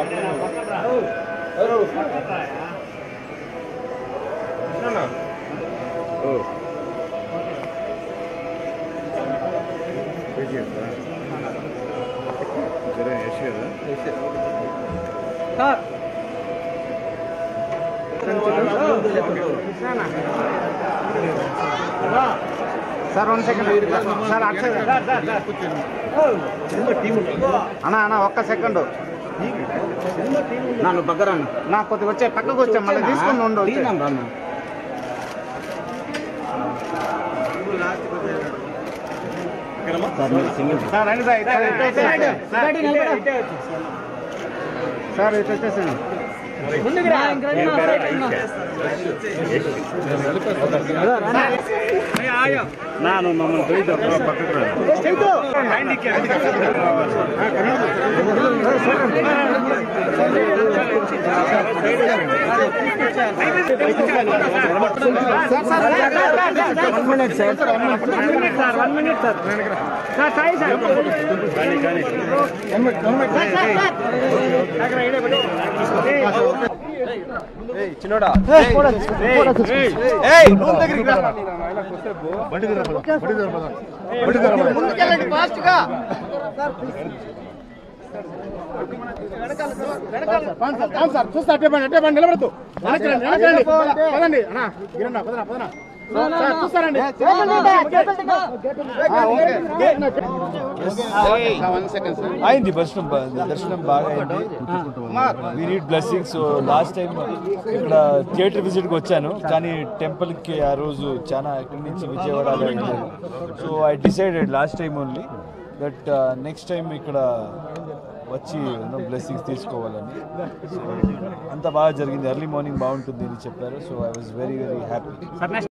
Sir one second sir Akshay అన్నా అన్న ఒక్క సెకండ్ నన్ను బగ్గరాను నా కొద్దిగా వచ్చే పక్కకు వచ్చా మళ్ళీ తీసుకుని ఉండు వచ్చే. సార్ రండి సార్ ఇటు- ఇటు వచ్చేయండి. సార్, ఇటే- ఇటే వచ్చేయండి. సార్ ఇటు వచ్చేసాను ನಾನು ಮಮ್ಮల్ని ತೊಯ್ದು ಪಕ್ಕಕ್ಕೆ సార్ చూస్తా అట్టే పండి అట్టే పండి నిలబడద్దు వెనక్కి రండి వెనక్కి రండి పదండి అన్నా గిరన్నా పదనా పదనా సార్ చూస్తారండి అయింది దర్శనం బా- దర్శనం బాగా అయింది we need blessing so last time ఇక్కడ థియేటర్ విజిట్కి వచ్చాను కానీ టెంపుల్కి ఆ రోజు చాలా ఇక్కడి నుంచి విజయవాడ వెళ్ళాను so I decided last time only that next time ఇక్కడ వచ్చి బ్లెస్సింగ్స్ తీసుకోవాలని So, అంత బాగా జరిగింది ఎర్లీ మార్నింగ్ బాగుంటుంది అని చెప్పారు so I was very very happy